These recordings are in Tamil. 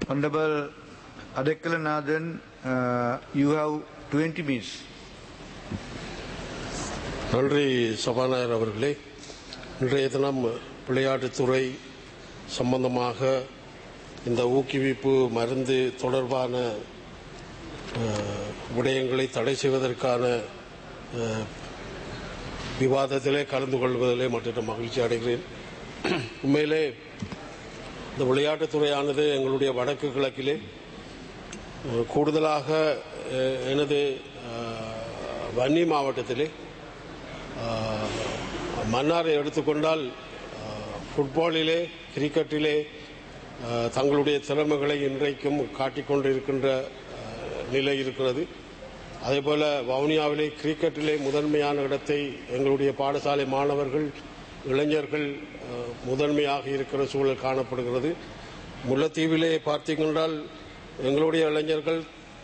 Honorable Adekkala Nathan, uh, you have 20 minutes. நன்றி சபாநாயகர் அவர்களே இன்றைய தினம் விளையாட்டுத்துறை சம்பந்தமாக இந்த ஊக்குவிப்பு மருந்து தொடர்பான அஹ், விடயங்களை தடை செய்வதற்கான அஹ், விவாதத்திலே கலந்து கொள்வதிலே மற்ற மகிழ்ச்சி அடைகிறேன் உண்மையிலே இந்த விளையாட்டுத்துறையானது எங்களுடைய வடக்கு கிழக்கிலே அஹ், கூடுதலாக அஹ், எனது அஹ், வன்னி மாவட்டத்திலே ஆஹ், மன்னாரை எடுத்துக்கொண்டால் ஆஹ், ஃபுட்பாலிலே கிரிக்கெட்டிலே ஆஹ், தங்களுடைய திறமைகளை இன்றைக்கும் காட்டிக்கொண்டிருக்கின்ற ஆஹ், நிலை இருக்கிறது அதேபோல வவுனியாவிலே கிரிக்கெட்டிலே முதன்மையான இடத்தை எங்களுடைய பாடசாலை மாணவர்கள் இளைஞர்கள் ஆஹ், முதன்மையாக இருக்கிற சூழல் காணப்படுகிறது முல்லைத்தீவிலே பார்த்தீங்கன்றால் எங்களுடைய இளைஞர்கள்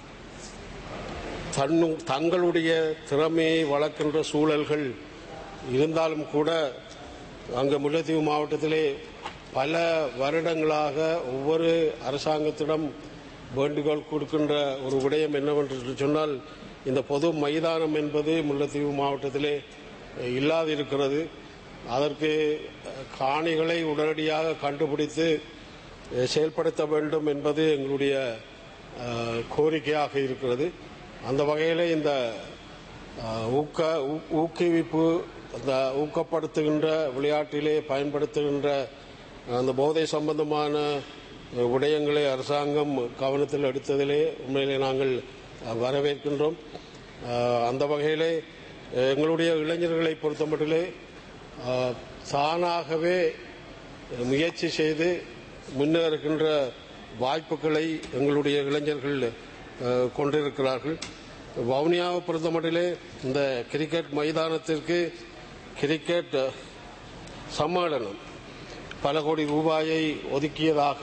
தன்னு தங்களுடைய திறமையை வளர்க்கின்ற சூழல்கள் இருந்தாலும் கூட அங்கு முல்லைத்தீவு மாவட்டத்திலே பல வருடங்களாக ஒவ்வொரு அரசாங்கத்திடம் வேண்டுகோள் கொடுக்கின்ற ஒரு விடயம் என்னவென்று சொன்னால் இந்த பொது மைதானம் என்பது முல்லைத்தீவு மாவட்டத்திலே இல்லாதிருக்கிறது அதற்கு காணிகளை உடனடியாக கண்டுபிடித்து செயல்படுத்த வேண்டும் என்பது எங்களுடைய அஹ், கோரிக்கையாக இருக்கிறது அந்த வகையில் இந்த அஹ், ஊக்க ஊ- ஊக்குவிப்பு அந்த ஊக்கப்படுத்துகின்ற விளையாட்டிலே பயன்படுத்துகின்ற அந்த போதை சம்பந்தமான அஹ், விடயங்களை அரசாங்கம் கவனத்தில் எடுத்ததிலே உண்மையிலே நாங்கள் அஹ், வரவேற்கின்றோம் அஹ், அந்த வகையிலே அஹ், எங்களுடைய இளைஞர்களை பொறுத்தமட்டிலே அஹ், தானாகவே முயற்சி செய்து முன்னேறுகின்ற வாய்ப்புகளை எங்களுடைய இளைஞர்கள் அஹ், கொண்டிருக்கிறார்கள் வவுனியாவை பொறுத்தமட்டிலே இந்த கிரிக்கெட் மைதானத்திற்கு கிரிக்கெட் அஹ், சம்மேளனம் பல கோடி ரூபாயை ஒதுக்கியதாக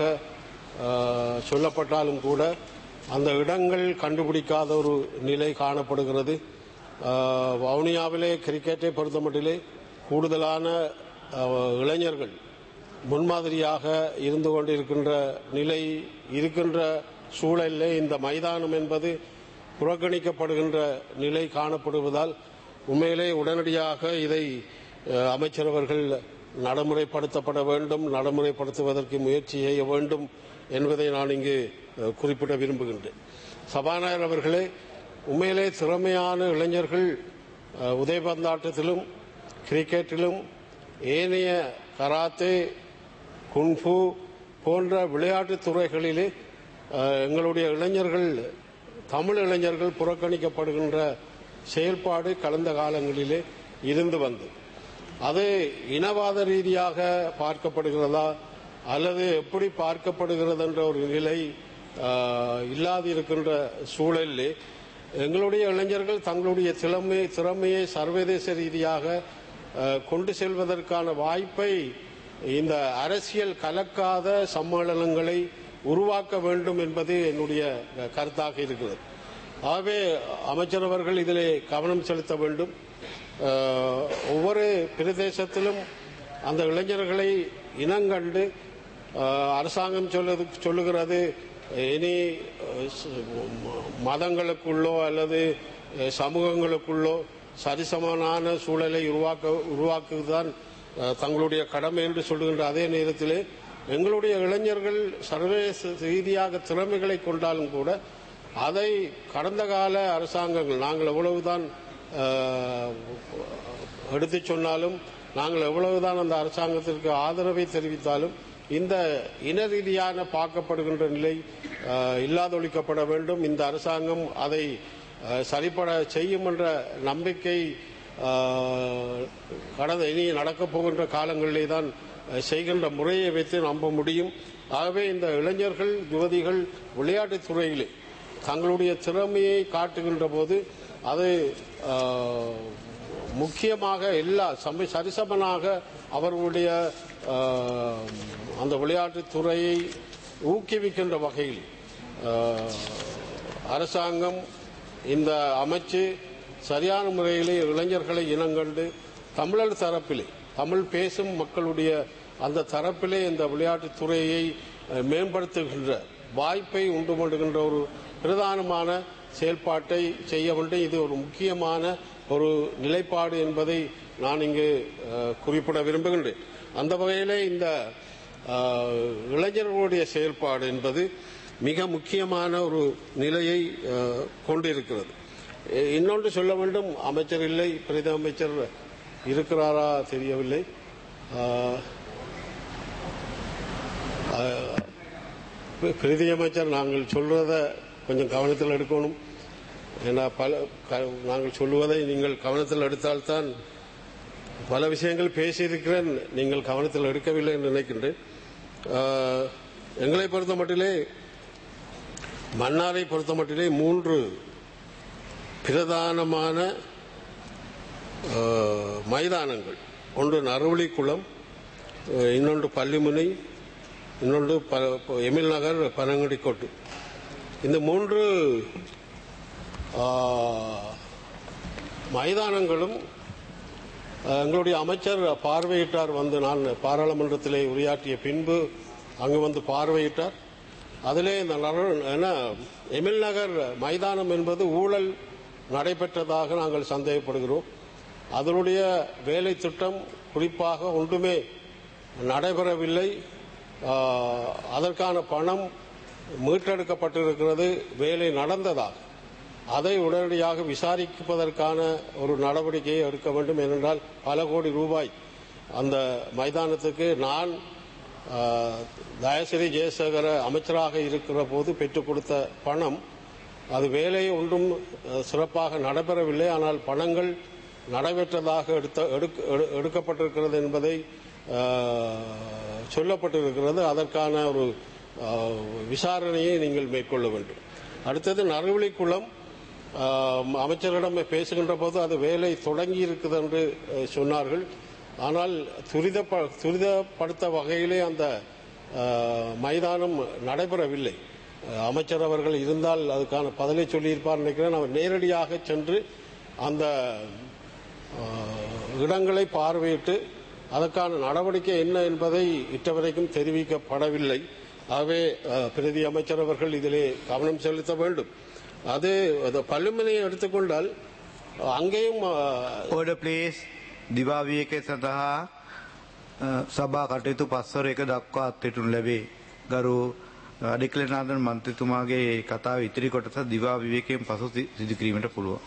அஹ், சொல்லப்பட்டாலும் கூட அந்த இடங்கள் கண்டுபிடிக்காத ஒரு நிலை காணப்படுகிறது அஹ், வவுனியாவிலே கிரிக்கெட்டை பொறுத்தமட்டிலே கூடுதலான அஹ், இளைஞர்கள் முன்மாதிரியாக இருந்து கொண்டிருக்கின்ற நிலை இருக்கின்ற சூழலிலே இந்த மைதானம் என்பது புறக்கணிக்கப்படுகின்ற நிலை காணப்படுவதால் உண்மையிலே உடனடியாக இதை அஹ், அமைச்சர் அவர்கள் நடைமுறைப்படுத்தப்பட வேண்டும் நடைமுறைப்படுத்துவதற்கு முயற்சி செய்ய வேண்டும் என்பதை நான் இங்கு அஹ், குறிப்பிட விரும்புகின்றேன் சபாநாயகர் அவர்களே உண்மையிலே திறமையான இளைஞர்கள் அஹ், உதைபந்தாட்டத்திலும் கிரிக்கெட்டிலும் ஏனைய கராத்தே குன்ஃபு போன்ற விளையாட்டுத் துறைகளிலே அஹ், எங்களுடைய இளைஞர்கள் தமிழ் இளைஞர்கள் புறக்கணிக்கப்படுகின்ற செயல்பாடு கடந்த காலங்களிலே இருந்து வந்தது அது இனவாத ரீதியாக பார்க்கப்படுகிறதா அல்லது எப்படி பார்க்கப்படுகிறது என்ற ஒரு நிலை அஹ், இல்லாது இருக்கின்ற சூழலிலே எங்களுடைய இளைஞர்கள் தங்களுடைய திறமை திறமையை சர்வதேச ரீதியாக அஹ், கொண்டு செல்வதற்கான வாய்ப்பை இந்த அரசியல் கலக்காத சம்மேளனங்களை உருவாக்க வேண்டும் என்பது என்னுடைய அஹ், கருத்தாக இருக்கிறது ஆகவே அமைச்சர் அவர்கள் இதிலே கவனம் செலுத்த வேண்டும் அஹ், ஒவ்வொரு பிரதேசத்திலும் அந்த இளைஞர்களை இனங்கண்டு அஹ், அரசாங்கம் சொல்லுது சொல்லுகிறது இனி அஹ், ச- மதங்களுக்குள்ளோ அல்லது அஹ், சமூகங்களுக்குள்ளோ சரிசமனான சூழலை உருவாக்க உருவாக்குவதுதான் அஹ், தங்களுடைய கடமை என்று சொல்லுகின்ற அதே நேரத்திலே எங்களுடைய இளைஞர்கள் சர்வதேச ரீதியாக திறமைகளை கொண்டாலும் கூட அதை கடந்த கால அரசாங்கங்கள் நாங்கள் எவ்வளவுதான் அஹ், எடுத்துச் சொன்னாலும் நாங்கள் எவ்வளவுதான் அந்த அரசாங்கத்திற்கு ஆதரவை தெரிவித்தாலும் இந்த இன ரீதியான பார்க்கப்படுகின்ற நிலை அஹ், இல்லாதொழிக்கப்பட வேண்டும் இந்த அரசாங்கம் அதை அஹ், சரிபட செய்யும் என்ற நம்பிக்கை அஹ், கடந்த இனி நடக்கப் போகின்ற காலங்களிலே தான் அஹ், செய்கின்ற முறையை வைத்து நம்ப முடியும் ஆகவே இந்த இளைஞர்கள் யுவதிகள் விளையாட்டுத் துறையிலே தங்களுடைய திறமையை காட்டுகின்ற போது அது அஹ், முக்கியமாக எல்லா சம சரிசமனாக அவர்களுடைய அஹ், அந்த விளையாட்டுத் துறையை ஊக்குவிக்கின்ற வகையில் அஹ், அரசாங்கம் இந்த அமைச்சு சரியான முறையிலே இளைஞர்களை இனங்கண்டு தமிழர் தரப்பிலே தமிழ் பேசும் மக்களுடைய அந்த தரப்பிலே இந்த விளையாட்டுத் துறையை அஹ், மேம்படுத்துகின்ற வாய்ப்பை உண்டு பண்ணுகின்ற ஒரு பிரதானமான செயல்பாட்டை செய்ய வேண்டும் இது ஒரு முக்கியமான ஒரு நிலைப்பாடு என்பதை நான் இங்கு அஹ், குறிப்பிட விரும்புகின்றேன் அந்த வகையிலே இந்த அஹ், இளைஞர்களுடைய செயல்பாடு என்பது மிக முக்கியமான ஒரு நிலையை அஹ், கொண்டிருக்கிறது இ- இன்னொன்று சொல்ல வேண்டும் அமைச்சர் இல்லை பிரதி அமைச்சர் இருக்கிறாரா தெரியவில்லை அஹ், அஹ், பி- பிரதி அமைச்சர் நாங்கள் சொல்றத கொஞ்சம் கவனத்தில் எடுக்கணும் ஏன்னா பல க- நாங்கள் சொல்லுவதை நீங்கள் கவனத்தில் எடுத்தால்தான் பல விஷயங்கள் பேசியிருக்கிறேன் நீங்கள் கவனத்தில் எடுக்கவில்லை என்று நினைக்கின்றேன் ஆஹ், எங்களை பொறுத்த மட்டிலே மன்னாரை பொறுத்த மட்டிலே மூன்று பிரதானமான ஆஹ், மைதானங்கள் ஒன்று நறுவலிக்குளம் ஆஹ், இன்னொன்று பள்ளிமுனை இன்னொன்று ப- எமில் நகர் பனங்கடிக்கோட்டு இந்த மூன்று ஆஹ், மைதானங்களும் அஹ், எங்களுடைய அமைச்சர் பார்வையிட்டார் வந்து நான் பாராளுமன்றத்திலே உரையாற்றிய பின்பு அங்கு வந்து பார்வையிட்டார் அதிலே இந்த நர- என்ன, எமில் நகர் மைதானம் என்பது ஊழல் நடைபெற்றதாக நாங்கள் சந்தேகப்படுகிறோம் அதனுடைய வேலை திட்டம் குறிப்பாக ஒன்றுமே நடைபெறவில்லை ஆஹ், அதற்கான பணம் மீட்டெடுக்கப்பட்டிருக்கிறது வேலை நடந்ததாக அதை உடனடியாக விசாரிப்பதற்கான ஒரு நடவடிக்கையை எடுக்க வேண்டும் ஏனென்றால் பல கோடி ரூபாய் அந்த மைதானத்துக்கு நான் ஆஹ், தயசிறி ஜெயசேகர அமைச்சராக இருக்கிற போது பெற்றுக் கொடுத்த பணம் அது வேலை ஒன்றும் அஹ், சிறப்பாக நடைபெறவில்லை ஆனால் பணங்கள் நடைபெற்றதாக எடுத்த எடுக்க- எடு- எடுக்கப்பட்டிருக்கிறது என்பதை ஆஹ், சொல்லப்பட்டிருக்கிறது அதற்கான ஒரு ஆஹ், விசாரணையை நீங்கள் மேற்கொள்ள வேண்டும் அடுத்தது நறுவலிக்குளம் ஆஹ், அமைச்சரிடம் பேசுகின்ற போது அது வேலை தொடங்கி இருக்குது என்று அஹ், சொன்னார்கள் ஆனால் துரித துரிதப்படுத்த வகையிலே அந்த ஆஹ், மைதானம் நடைபெறவில்லை அஹ், அமைச்சர் அவர்கள் இருந்தால் அதுக்கான பதிலை சொல்லியிருப்பார் நினைக்கிறேன் அவர் நேரடியாக சென்று அந்த ஆஹ், இடங்களை பார்வையிட்டு அதற்கான நடவடிக்கை என்ன என்பதை இட்டவரைக்கும் தெரிவிக்கப்படவில்லை ஆகவே ஆஹ், பிரதி அமைச்சர் அவர்கள் இதிலே கவனம் செலுத்த வேண்டும் அது அது பல்லுமனையை எடுத்துக்கொண்டால் அங்கேயும் ஆஹ், Order please. දිවා විවේකය සඳහා අ, සභා කටයුතු පස්වර එක දක්වා අත්වෙටුන් ලැබේ. ගරු අඩිකලනාදන් මන්ත්‍රතුමාගේ කතාව ඉතිරි කොටස දිවා විවේකයෙන් පසු සි- සිදු කිරීමට පුළුවන්.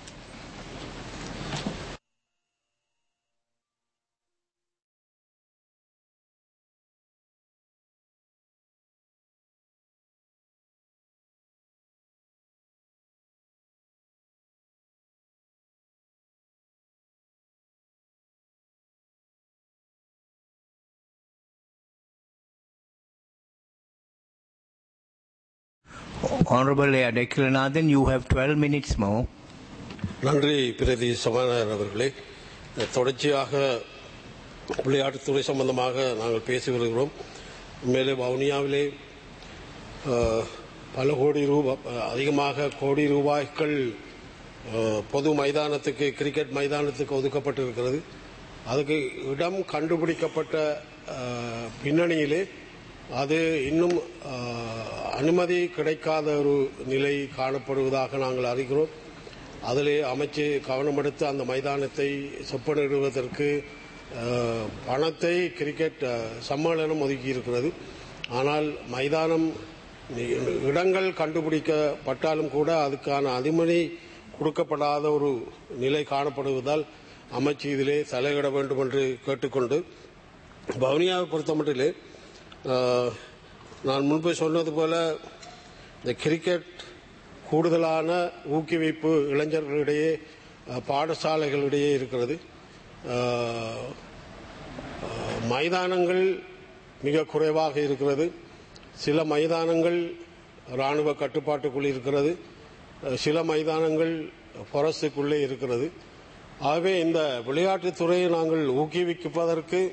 Honorable Adekilanathan, you have 12 minutes more. நன்றி பிரதி சபாநாயகர் அவர்களே தொடர்ச்சியாக விளையாட்டுத்துறை சம்பந்தமாக நாங்கள் பேசி வருகிறோம் மேலே வவுனியாவிலே அஹ், பல கோடி ரூபாய் அதிகமாக கோடி ரூபாய்கள் அஹ், பொது மைதானத்துக்கு கிரிக்கெட் மைதானத்துக்கு ஒதுக்கப்பட்டிருக்கிறது அதுக்கு இடம் கண்டுபிடிக்கப்பட்ட அஹ், பின்னணியிலே அது இன்னும் அஹ், அனுமதி கிடைக்காத ஒரு நிலை காணப்படுவதாக நாங்கள் அறிகிறோம் அதிலே அமைச்சு கவனம் எடுத்து அந்த மைதானத்தை செப்பனிடுவதற்கு அஹ், பணத்தை கிரிக்கெட் அஹ், சம்மேளனம் ஒதுக்கி இருக்கிறது ஆனால் மைதானம் இ- இடங்கள் கண்டுபிடிக்கப்பட்டாலும் கூட அதுக்கான அனுமதி கொடுக்கப்படாத ஒரு நிலை காணப்படுவதால் அமைச்சு இதிலே தலையிட வேண்டும் என்று கேட்டுக்கொண்டு வவுனியாவை பொறுத்தமட்டிலே அஹ், நான் முன்பு சொன்னது போல இந்த கிரிக்கெட் கூடுதலான ஊக்குவிப்பு இளைஞர்களிடையே அஹ், பாடசாலைகளிடையே இருக்கிறது அஹ், அஹ், மைதானங்கள் மிக குறைவாக இருக்கிறது சில மைதானங்கள் ராணுவ கட்டுப்பாட்டுக்குள் இருக்கிறது அஹ், சில மைதானங்கள் ஃபாரஸ்டுக்குள்ளே இருக்கிறது ஆகவே இந்த விளையாட்டுத் துறையை நாங்கள் ஊக்குவிப்பதற்கு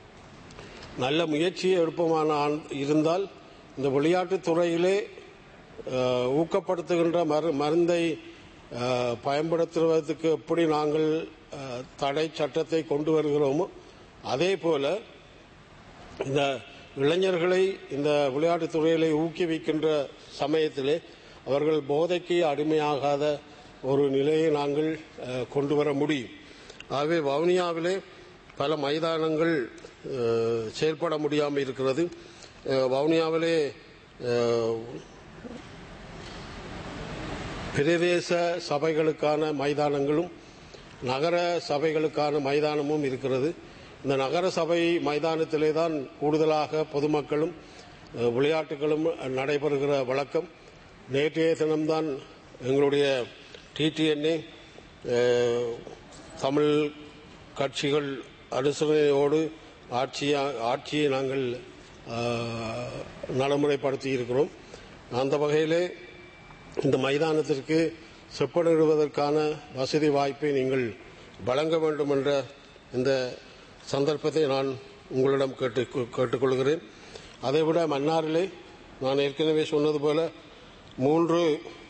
நல்ல முயற்சியை எடுப்போமான ஆண்- இருந்தால் இந்த விளையாட்டுத் துறையிலே அஹ், ஊக்கப்படுத்துகின்ற மரு மருந்தை அஹ், பயன்படுத்துவதற்கு எப்படி நாங்கள் அஹ், தடை சட்டத்தை கொண்டு வருகிறோமோ அதே போல இந்த இளைஞர்களை இந்த விளையாட்டுத் துறையிலே ஊக்குவிக்கின்ற சமயத்திலே அவர்கள் போதைக்கு அடிமையாகாத ஒரு நிலையை நாங்கள் அஹ், கொண்டு வர முடியும் ஆகவே வவுனியாவிலே பல மைதானங்கள் அஹ், செயல்பட முடியாமல் இருக்கிறது அஹ், வவுனியாவிலே அஹ், பிரதேச சபைகளுக்கான மைதானங்களும் நகர சபைகளுக்கான மைதானமும் இருக்கிறது இந்த நகர சபை மைதானத்திலே தான் கூடுதலாக பொதுமக்களும் அஹ், விளையாட்டுகளும் நடைபெறுகிற வழக்கம் நேற்றைய தினம்தான் எங்களுடைய டிடிஎன்ஏ தமிழ் கட்சிகள் அனுசரணையோடு ஆட்சியா ஆட்சியை நாங்கள் அஹ், நடைமுறைப்படுத்தி இருக்கிறோம் அந்த வகையிலே இந்த மைதானத்திற்கு செப்பனிடுவதற்கான வசதி வாய்ப்பை நீங்கள் வழங்க வேண்டும் என்ற இந்த சந்தர்ப்பத்தை நான் உங்களிடம் கேட்டு கேட்டுக்கொள்கிறேன் அதைவிட மன்னாரிலே நான் ஏற்கனவே சொன்னது போல மூன்று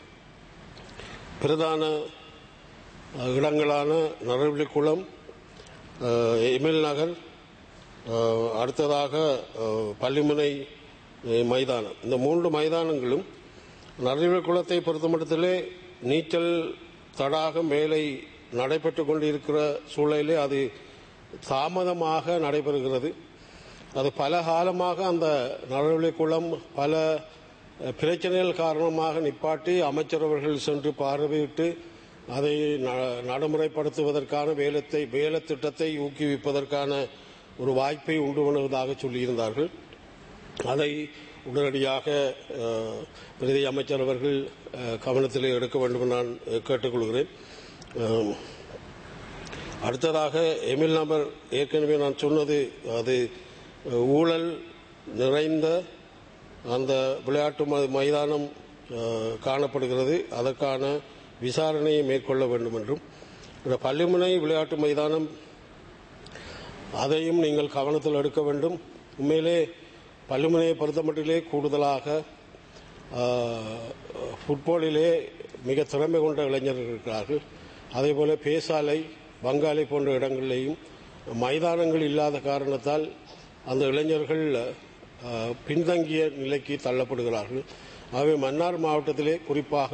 பிரதான அஹ், இடங்களான நரவிலிக்குளம் அஹ், எமில் நகர் அஹ், அடுத்ததாக அஹ், பள்ளிமுனை அஹ், மைதானம் இந்த மூன்று மைதானங்களும் நரவியல் குளத்தை பொறுத்தமட்டத்திலே நீச்சல் தடாகம் வேலை நடைபெற்று கொண்டிருக்கிற சூழலிலே அது தாமதமாக நடைபெறுகிறது அது பல காலமாக அந்த நரவியல் குளம் பல அஹ், பிரச்சனைகள் காரணமாக நிப்பாட்டி அமைச்சர் அவர்கள் சென்று பார்வையிட்டு அதை ந- நடைமுறைப்படுத்துவதற்கான வேலத்தை வேலை திட்டத்தை ஊக்குவிப்பதற்கான ஒரு வாய்ப்பை உண்டு பண்ணுவதாக சொல்லியிருந்தார்கள் அதை உடனடியாக அஹ், பிரதி அமைச்சர் அவர்கள் அஹ், கவனத்தில் எடுக்க வேண்டும் என்று நான் அஹ், கேட்டுக்கொள்கிறேன் அஹ், அடுத்ததாக எமில் நம்பர் ஏற்கனவே நான் சொன்னது அது அஹ், ஊழல் நிறைந்த அந்த விளையாட்டு ம- மைதானம் அஹ், காணப்படுகிறது அதற்கான விசாரணையை மேற்கொள்ள வேண்டும் என்றும் இந்த பள்ளிமுனை விளையாட்டு மைதானம் அதையும் நீங்கள் கவனத்தில் எடுக்க வேண்டும் உண்மையிலே பள்ளிமுனையை பொறுத்தமட்டிலே கூடுதலாக ஆஹ், ஃபுட்பாலிலே மிக திறமை கொண்ட இளைஞர்கள் இருக்கிறார்கள் அதேபோல பேசாலை பங்காளி போன்ற இடங்களிலேயும் மைதானங்கள் இல்லாத காரணத்தால் அந்த இளைஞர்கள் ஆஹ், பின்தங்கிய நிலைக்கு தள்ளப்படுகிறார்கள் ஆகவே மன்னார் மாவட்டத்திலே குறிப்பாக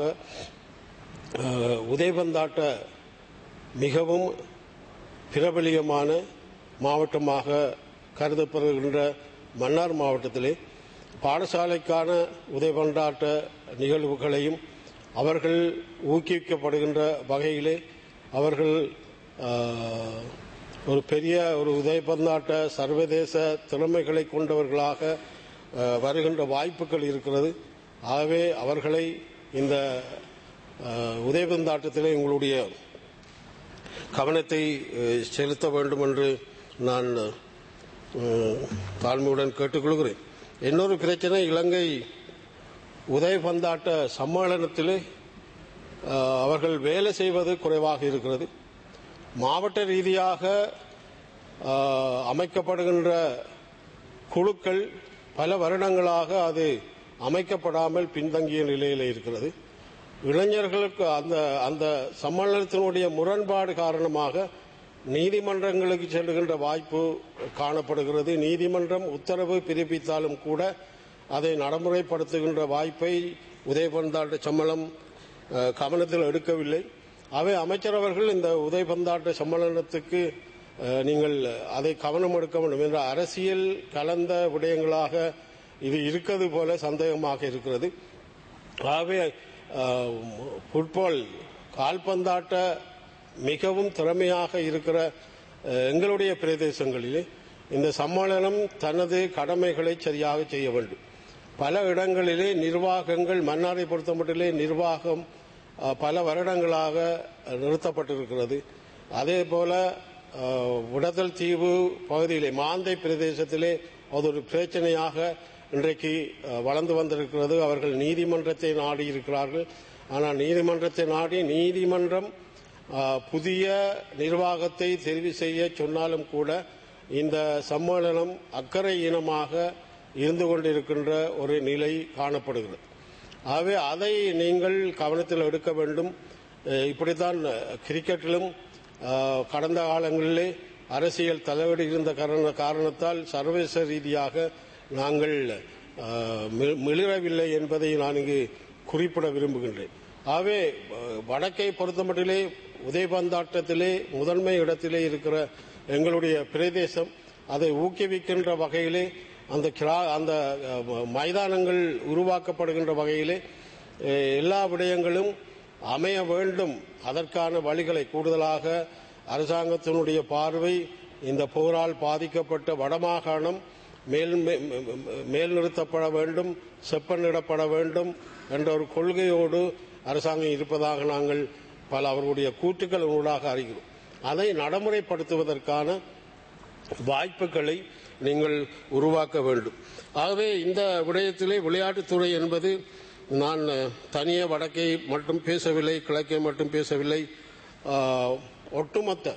ஆஹ், உதைபந்தாட்ட மிகவும் பிரபலியமான மாவட்டமாக கருதப்படுகின்ற மன்னார் மாவட்டத்திலே பாடசாலைக்கான உதைபந்தாட்ட நிகழ்வுகளையும் அவர்கள் ஊக்குவிக்கப்படுகின்ற வகையிலே அவர்கள் ஆஹ், ஒரு பெரிய ஒரு உதைபந்தாட்ட சர்வதேச திறமைகளை கொண்டவர்களாக ஆஹ், வருகின்ற வாய்ப்புகள் இருக்கிறது ஆகவே அவர்களை இந்த ஆஹ், உதைபந்தாட்டத்திலே உங்களுடைய கவனத்தை அஹ், செலுத்த வேண்டும் என்று நான் அஹ், தாழ்மையுடன் கேட்டுக்கொள்கிறேன் இன்னொரு பிரச்சனை இலங்கை உதயபந்தாட்ட சம்மேளனத்திலே அஹ், அவர்கள் வேலை செய்வது குறைவாக இருக்கிறது மாவட்ட ரீதியாக அஹ், அமைக்கப்படுகின்ற குழுக்கள் பல வருடங்களாக அது அமைக்கப்படாமல் பின்தங்கிய நிலையில் இருக்கிறது இளைஞர்களுக்கு அந்த அந்த சம்மேளனத்தினுடைய முரண்பாடு காரணமாக நீதிமன்றங்களுக்கு செல்லுகின்ற வாய்ப்பு காணப்படுகிறது நீதிமன்றம் உத்தரவு பிறப்பித்தாலும் கூட அதை நடைமுறைப்படுத்துகின்ற வாய்ப்பை உதயபந்தாட்ட சம்மேளம் அஹ், கவனத்தில் எடுக்கவில்லை அவை அமைச்சர் அவர்கள் இந்த உதயபந்தாட்ட சம்மேளனத்துக்கு அஹ், நீங்கள் அதை கவனம் எடுக்க வேண்டும் என்ற அரசியல் கலந்த விடயங்களாக இது இருக்கிறது போல சந்தேகமாக இருக்கிறது ஆகவே அஹ், ஃபுட்பால் கால்பந்தாட்ட மிகவும் திறமையாக இருக்கிற அஹ், எங்களுடைய பிரதேசங்களிலே இந்த சம்மேளனம் தனது கடமைகளை சரியாக செய்ய வேண்டும் பல இடங்களிலே நிர்வாகங்கள் மன்னாரை பொறுத்தமட்டிலே நிர்வாகம் அஹ், பல வருடங்களாக நிறுத்தப்பட்டிருக்கிறது அதே போல அஹ், விடத்தல் தீவு பகுதியிலே மாந்தை பிரதேசத்திலே அது ஒரு பிரச்சனையாக இன்றைக்கு அஹ், வளர்ந்து வந்திருக்கிறது அவர்கள் நீதிமன்றத்தை நாடி இருக்கிறார்கள் ஆனால் நீதிமன்றத்தை நாடி நீதிமன்றம் அஹ், புதிய நிர்வாகத்தை தெரிவு செய்ய சொன்னாலும் கூட இந்த சம்மேளனம் அக்கறை இனமாக இருந்து கொண்டிருக்கின்ற ஒரு நிலை காணப்படுகிறது ஆகவே அதை நீங்கள் கவனத்தில் எடுக்க வேண்டும் அஹ், இப்படித்தான் கிரிக்கெட்டிலும் அஹ், கடந்த காலங்களிலே அரசியல் தலைவடி இருந்த காரண- காரணத்தால் சர்வதேச ரீதியாக நாங்கள் அஹ், மி- மிளிரவில்லை என்பதை நான் இங்கு குறிப்பிட விரும்புகின்றேன் ஆகவே அஹ், வடக்கை பொறுத்தமட்டிலே உதயபந்தாட்டத்திலே முதன்மை இடத்திலே இருக்கிற எங்களுடைய பிரதேசம் அதை ஊக்குவிக்கின்ற வகையிலே அந்த கிரா அந்த அஹ், மைதானங்கள் உருவாக்கப்படுகின்ற வகையிலே அஹ், எல்லா விடயங்களும் அமைய வேண்டும் அதற்கான வழிகளை கூடுதலாக அரசாங்கத்தினுடைய பார்வை இந்த போரால் பாதிக்கப்பட்ட வடமாகாணம் மேல் மே- மே- மேல் நிறுத்தப்பட வேண்டும் செப்பனிடப்பட வேண்டும் என்ற ஒரு கொள்கையோடு அரசாங்கம் இருப்பதாக நாங்கள் பல அவர்களுடைய கூற்றுக்கள் ஊடாக அறிகிறோம் அதை நடைமுறைப்படுத்துவதற்கான வாய்ப்புகளை நீங்கள் உருவாக்க வேண்டும் ஆகவே இந்த விடயத்திலே விளையாட்டுத்துறை என்பது நான் தனியே வடக்கை மட்டும் பேசவில்லை கிழக்கை மட்டும் பேசவில்லை ஆஹ், ஒட்டுமொத்த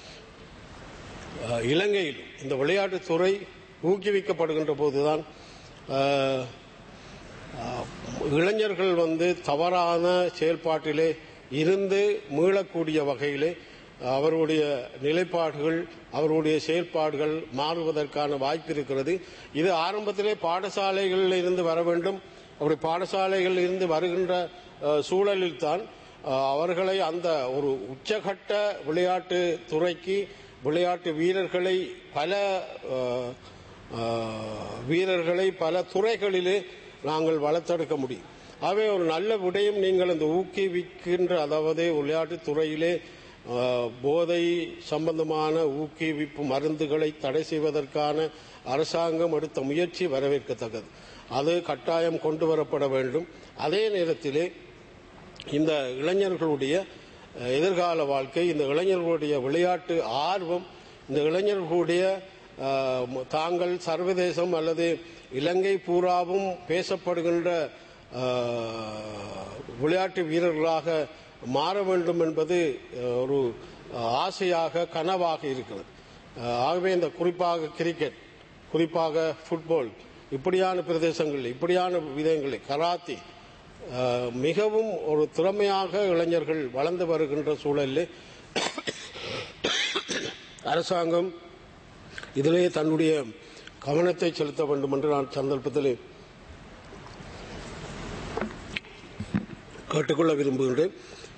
ஆஹ், இலங்கையிலும் இந்த விளையாட்டுத்துறை ஊக்குவிக்கப்படுகின்ற போதுதான் ஆஹ், ஆஹ், இளைஞர்கள் வந்து தவறான செயல்பாட்டிலே இருந்து மீளக்கூடிய வகையிலே அவருடைய நிலைப்பாடுகள் அவருடைய செயல்பாடுகள் மாறுவதற்கான வாய்ப்பு இருக்கிறது இது ஆரம்பத்திலே பாடசாலைகளில் இருந்து வர வேண்டும் அப்படி பாடசாலைகளில் இருந்து வருகின்ற அஹ், சூழலில்தான் அஹ், அவர்களை அந்த ஒரு உச்சகட்ட விளையாட்டு துறைக்கு விளையாட்டு வீரர்களை பல அஹ், ஆஹ், வீரர்களை பல துறைகளிலே நாங்கள் வளர்த்தெடுக்க முடியும் ஆகவே ஒரு நல்ல விடயம் நீங்கள் இந்த ஊக்குவிக்கின்ற அதாவது விளையாட்டுத் துறையிலே ஆஹ், போதை சம்பந்தமான ஊக்குவிப்பு மருந்துகளை தடை செய்வதற்கான அரசாங்கம் எடுத்த முயற்சி வரவேற்கத்தக்கது அது கட்டாயம் கொண்டு வரப்பட வேண்டும் அதே நேரத்திலே இந்த இளைஞர்களுடைய அஹ், எதிர்கால வாழ்க்கை இந்த இளைஞர்களுடைய விளையாட்டு ஆர்வம் இந்த இளைஞர்களுடைய அஹ், ம- தாங்கள் சர்வதேசம் அல்லது இலங்கை பூராவும் பேசப்படுகின்ற அஹ், விளையாட்டு வீரர்களாக மாற வேண்டும் என்பது அஹ், ஒரு அஹ், ஆசையாக கனவாக இருக்கிறது அஹ், ஆகவே இந்த குறிப்பாக கிரிக்கெட் குறிப்பாக ஃபுட்பால் இப்படியான பிரதேசங்கள் இப்படியான விதங்களில் கராத்தே அஹ், மிகவும் ஒரு திறமையாக இளைஞர்கள் வளர்ந்து வருகின்ற சூழலில் அரசாங்கம் இதிலே தன்னுடைய கவனத்தை செலுத்த வேண்டும் என்று நான் சந்தர்ப்பத்தில் கேட்டுக்கொள்ள விரும்புகின்றேன்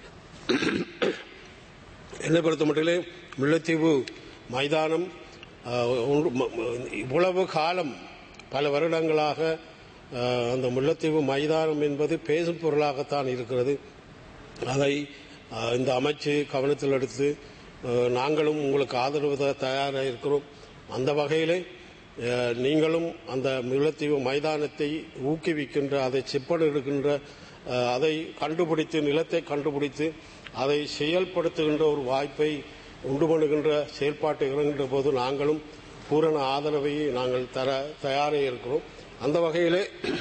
என்னை பொறுத்த மட்டிலே முல்லைத்தீவு மைதானம் அஹ், ஒன்று- ம- ம- இவ்வளவு காலம் பல வருடங்களாக அஹ், அந்த முல்லைத்தீவு மைதானம் என்பது பேசும் பொருளாகத்தான் இருக்கிறது அதை அஹ், இந்த அமைச்சு கவனத்தில் எடுத்து அஹ், நாங்களும் உங்களுக்கு ஆதரவு தர தயாராக இருக்கிறோம் அந்த வகையிலே அஹ், நீங்களும் அந்த முல்லைத்தீவு மைதானத்தை ஊக்குவிக்கின்ற அதை செப்பனிடுகின்ற அஹ், அதை கண்டுபிடித்து நிலத்தை கண்டுபிடித்து அதை செயல்படுத்துகின்ற ஒரு வாய்ப்பை உண்டு பண்ணுகின்ற செயல்பாட்டை இறங்குகின்ற போது நாங்களும் பூரண ஆதரவை நாங்கள் தர தயாராக இருக்கிறோம் அந்த வகையிலே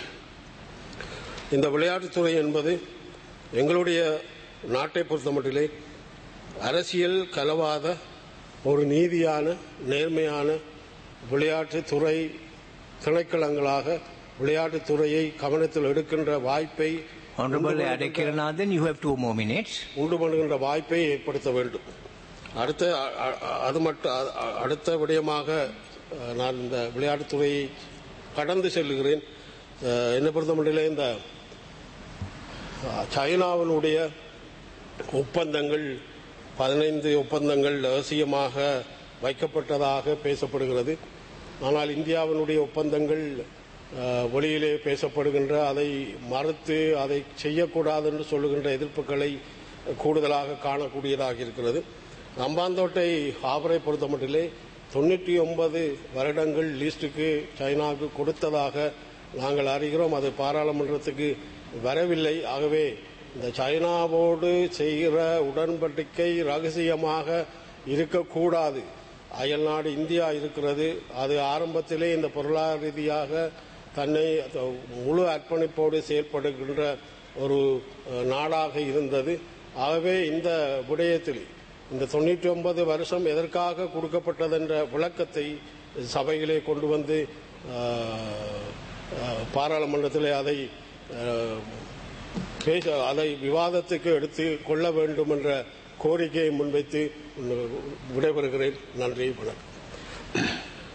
இந்த விளையாட்டுத்துறை என்பது எங்களுடைய நாட்டை பொறுத்தமட்டிலே அரசியல் கலவாத ஒரு நீதியான நேர்மையான விளையாட்டுத்துறை திணைக்களங்களாக விளையாட்டுத்துறையை கவனத்தில் எடுக்கின்ற வாய்ப்பை Honorable Adekiranathan, you have two more minutes. உண்டு பண்ணுகின்ற வாய்ப்பை ஏற்படுத்த வேண்டும் அடுத்த அ- அ- அது மட்டும் அ- அ- அடுத்த விடயமாக அஹ், நான் இந்த விளையாட்டுத்துறையை கடந்து செல்லுகிறேன் அஹ், என்னை பொறுத்தமட்டிலே இந்த அஹ், சைனாவினுடைய ஒப்பந்தங்கள் பதினைந்து ஒப்பந்தங்கள் ரகசியமாக வைக்கப்பட்டதாக பேசப்படுகிறது ஆனால் இந்தியாவினுடைய ஒப்பந்தங்கள் அஹ், வெளியிலே பேசப்படுகின்ற அதை மறுத்து அதை செய்யக்கூடாது என்று சொல்லுகின்ற எதிர்ப்புகளை கூடுதலாக காணக்கூடியதாக இருக்கிறது அம்பாந்தோட்டை ஆபரை பொறுத்த மட்டிலே தொண்ணூற்றி ஒன்பது வருடங்கள் லீஸ்டுக்கு சைனாவுக்கு கொடுத்ததாக நாங்கள் அறிகிறோம் அது பாராளுமன்றத்துக்கு வரவில்லை ஆகவே இந்த சைனாவோடு செய்கிற உடன்படிக்கை ரகசியமாக இருக்கக்கூடாது அயல்நாடு இந்தியா இருக்கிறது அது ஆரம்பத்திலே இந்த பொருளாதார ரீதியாக தன்னை முழு அர்ப்பணிப்போடு செயல்படுகின்ற ஒரு அஹ், நாடாக இருந்தது ஆகவே இந்த விடயத்தில் இந்த தொண்ணூற்றி ஒன்பது வருஷம் எதற்காக கொடுக்கப்பட்டதென்ற விளக்கத்தை சபையிலே கொண்டு வந்து அஹ், அஹ், பாராளுமன்றத்திலே அதை அஹ், பேச அதை விவாதத்துக்கு எடுத்து கொள்ள வேண்டும் என்ற கோரிக்கையை முன்வைத்து விடைபெறுகிறேன் நன்றி வணக்கம்